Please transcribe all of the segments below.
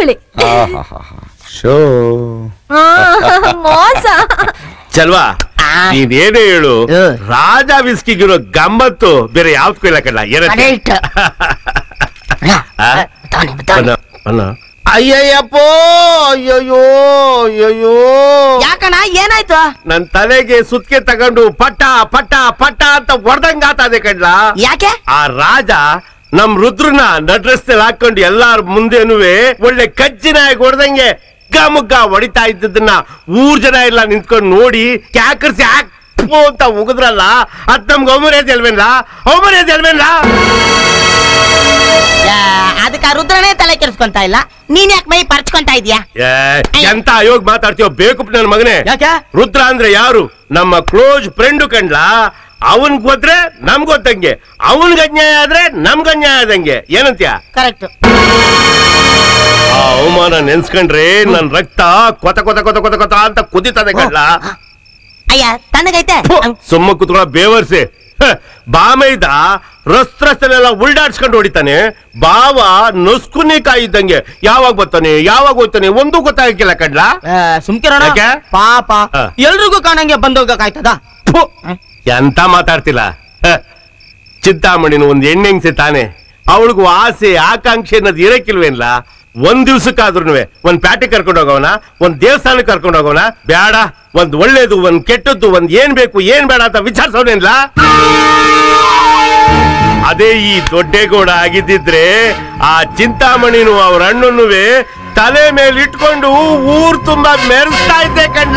ತಗೊಳ್ಳಿ ಶೋ ಆ, ಮೋಸ ಚಲ್ವಾ ನೀನೇನೇ ಹೇಳು ಹ್ಮ್. ರಾಜ ವಿಸ್ಕಿಗಿರೋ ಗಮ್ಮತ್ತು ಬೇರೆ ಯಾವ್ದಕ್ಕೂ ಇಲ್ಲ ಕಣ್ಣ ಏನಂತ ಕರೆಕ್ಟ್ ಆ? ಅನ್ನ ಅನ್ನ ಅಯ್ಯಯ್ಯಪ್ಪೋ ಅಯ್ಯಯ್ಯೋ ಅಯ್ಯಯ್ಯೋ ಯಾಕಣ್ಣ ಏನಾಯ್ತು ನನ್ ತಲೆಗೆ ಸುತ್ಕೆ ತಗೊಂಡು ಪಟ್ಟ ಪಟ್ಟ ಪಟ್ಟ ಅಂತ ಹೊಡೆದಂಗ ಆತದೆ ಕಣ್ಲ ಯಾಕೆ ಆ ರಾಜ ನಮ್ ರುದ್ರನ ನಡ್ರಸ್ತೆಲ್ ಹಾಕೊಂಡು ಎಲ್ಲಾರ ಮುಂದೆನುವೆ ಒಳ್ಳೆ ಕಜ್ಜಿನಾಗಿ ಹೊಡೆದಂಗೆ ಮುಗ್ಗ ಹೊಡಿತಾ ಇದ್ದದನ್ನ ಊರ್ ಜನ ಎಲ್ಲ ನಿಂತ್ಕೊಂಡು ನೋಡಿ ಕ್ಯಾಕರ್ಸಿ ಹಾಕ್ ಅಂತ ಉಗಿದ್ರಲ್ಲ ಅದ್ ನಮ್ಗೆ ಅವಮರ್ಯಾದೆ ಅಲ್ವೇನ್ಲ ಅವಮರ್ಯಾದೆ ಅಲ್ವೇನ್ಲ ಯಾ, ಅದಕ್ಕೆ ಆ ರುದ್ರನೇ ತಲೆ ಕೆಡಿಸ್ಕೊಂತ ಇಲ್ಲ ನೀನ್ ಯಾಕೆ ಮೈ ಪರ್ಚ್ಕೊಂತ ಇದ್ಯಾ ಏ, ಎಂತ ಅಯೋಗ್ ಮಾತಾಡ್ತೀವ ಬೇಕು ನನ್ನ ಮಗನೇ ಯಾಕೆ ರುದ್ರ ಅಂದ್ರೆ ಯಾರು ನಮ್ಮ ಕ್ಲೋಸ್ ಫ್ರೆಂಡು ಕಂಡ್ಲ ಅವನ್ ಗೊದ್ರೆ ನಮ್ಗ್ ಗೊತ್ತಂಗೆ ಅವನ್ಗೆ ಅನ್ಯಾಯ ಆದ್ರೆ ನಮ್ಗ್ ಅನ್ಯಾಯ ಆದಂಗೆ ಏನಂತ್ಯ ಕರೆಕ್ಟ್ ಆ ಅವಮಾನ ನೆನ್ಸ್ಕೊಂಡ್ರೆ ನನ್ ರಕ್ತ ಕೊತ ಕೊತ ಕೊತ ಕೊತ ಕೊತ ಅಂತ ಕುದಿತದೆ ಕಡ್ಲ ಅಯ್ಯ ತಣ್ಣಗೈತೆ ಸುಮ್ಮ ಕುತ್ಕೊಳ್ಳೋ ಬೇವರ್ಸಿ ಹ, ಬಾಮೈದ ರಸ್ತ ರಸ್ತೆಲೆಲ್ಲ ಉಲ್ಡಾಡ್ಸ್ಕೊಂಡು ಹೊಡಿತಾನೆ ಬಾವ ನೊಸ್ಕುನಿ ಕಾಯಿದ್ದಂಗೆ ಯಾವಾಗ ಬರ್ತಾನೆ ಯಾವಾಗ ಹೋಗ್ತಾನೆ ಒಂದು ಗೊತ್ತಾಗಕ್ಕಿಲ್ಲ ಕಡ್ಲ ಸುಮ್ಕಿರೋಣ ಯಾಕೆ? ಪಾಪ ಹ. ಎಲ್ರಿಗೂ ಕಾಣಂಗೆ ಬಂದೋಗಕ್ಕಾಯ್ತದ ಫು, ಎಂತ ಮಾತಾಡ್ತಿಲ್ಲ ಹ, ಚಿಂತಾಮಣಿನ ಒಂದ್ ಹೆಣ್ಣೆಂಗ್ಸೆ ತಾನೆ ಅವಳಿಗೂ ಆಸೆ ಆಕಾಂಕ್ಷೆ ಅನ್ನೋದು ಇರಕ್ಕಿಲ್ವೇನ್ಲ ಒಂದ್ ದಿವ್ಸಕ್ಕಾದ್ರೂ ಒಂದ್ ಪ್ಯಾಟೆ ಕರ್ಕೊಂಡು ಹೋಗೋಣ ಒಂದ್ ದೇವಸ್ಥಾನಕ್ಕೆ ಕರ್ಕೊಂಡು ಹೋಗೋಣ ಬೇಡ ಒಂದ್ ಒಳ್ಳೇದು ಒಂದ್ ಕೆಟ್ಟದ್ದು ಒಂದ್ ಏನ್ ಬೇಕು ಏನ್ ಬೇಡ ಅಂತ ವಿಚಾರಿಸೋನೇನ್ಲ ಅದೇ ಈ ದೊಡ್ಡೇಗೌಡ ಆಗಿದ್ದಿದ್ರೆ ಆ ಚಿಂತಾಮಣಿನು ಅವ್ರ ಅಣ್ಣನುವೆ ತಲೆ ಮೇಲೆ ಇಟ್ಕೊಂಡು ಊರ್ ತುಂಬಾ ಮೆರೆಸ್ತಾ ಇದ್ದೆ ಕಣ್ಲ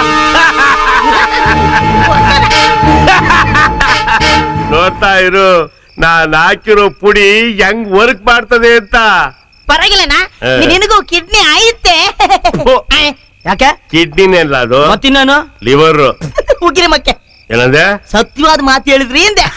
ನೋಡ್ತಾ ಇರು ನಾನ್ ಹಾಕಿರೋ ಪುಡಿ ಹೆಂಗ್ ವರ್ಕ್ ಮಾಡ್ತದೆ ಅಂತ ಪರವಾಗಿಲ್ಲನಾ ಹ. ನಿನಗೂ ಕಿಡ್ನಿ ಐತೆ ಓ. ಯಾಕೆ ಕಿಡ್ನಿನೆಲ್ಲ ಅದು ಮತ್ತಿನ್ನಾನು ಲಿವರ್ ಉಗಿರಿ ಮಕ್ಕೆ ಏನಂದೆ ಸತ್ಯವಾದ ಮಾತು ಹೇಳಿದ್ರಿ ಹಿಂದೆ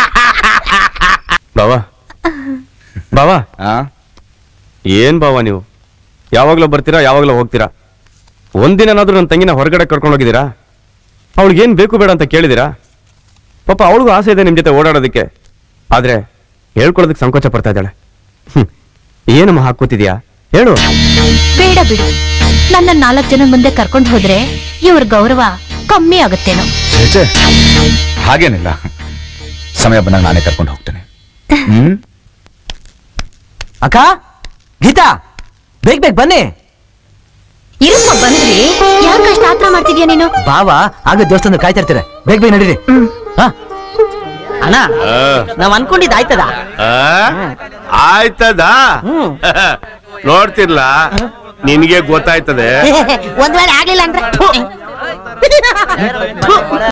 ಬಾವಾ ಬಾವಾ ಆ ಏನ್ ಬಾವಾ ನೀವು ಯಾವಾಗ್ಲೋ ಬರ್ತೀರಾ ಯಾವಾಗ್ಲೋ ಹೋಗ್ತೀರಾ ಒಂದಿನಾದ್ರೂ ನನ್ನ ತಂಗಿನ ಹೊರಗಡೆ ಕರ್ಕೊಂಡು ಹೋಗಿದ್ದೀರಾ ಅವಳಿಗೆ ಏನ್ ಬೇಕು ಬೇಡ ಅಂತ ಕೇಳಿದಿರಾ ಪಾಪ ಅವಳಿಗೂ ಆಸೆ ಇದೆ ನಿಮ್ ಜೊತೆ ಓಡಾಡೋದಕ್ಕೆ ಆದ್ರೆ ಹೇಳ್ಕೊಳ್ಳೋದಕ್ಕೆ ಸಂಕೋಚ ಪಡ್ತಾ ಇದ್ದಾಳೆ ಹ್ಮ್. ಏನಮ್ಮ ಹಾಕೋತಿದ್ಯಾ ಹೇಳು ಬೇಡ ಬಿಡು ನನ್ನ ನಾಲ್ಕು ಜನ ಮುಂದೆ ಕರ್ಕೊಂಡು ಹೋದ್ರೆ ಇವ್ರ ಗೌರವ ಕಮ್ಮಿ ಆಗುತ್ತೇನೋ ಛೇ, ಛೇ. ಹಾಗೇನಿಲ್ಲ ಸಮಯ ಬಂದಾಗ ನಾನೇ ಕರ್ಕೊಂಡು ಹೋಗ್ತೇನೆ ಹ್ಮ್ ಅಕ್ಕ ಗೀತಾ ಬೇಗ ಬೇಗ ಬನ್ನಿ ಇರಮ್ಮ ಬಂದ್ರಿ ಯಾಕಷ್ಟ ಆತ್ರ ಮಾಡ್ತಿದ್ಯಾ ನೀನು ಬಾವ ಆಗ ದೇವಸ್ಥಾನ ಕಾಯ್ತಾ ಇರ್ತೀರ ಬೇಗ ಬೇಗ ನಡೀರಿ ಹಾ ಅಣ್ಣ ನಾವ್ ಅನ್ಕೊಂಡಿದ್ ಆಯ್ತದ ಆ? ಆಯ್ತದ ಹ್ಮ್. ನೋಡ್ತಿರ್ಲ ನಿನ್ಗೆ ಗೊತ್ತಾಯ್ತದೆ ಒಂದ್ ವೇಳೆ ಆಗ್ಲಿಲ್ಲ ಅಂದ್ರೆ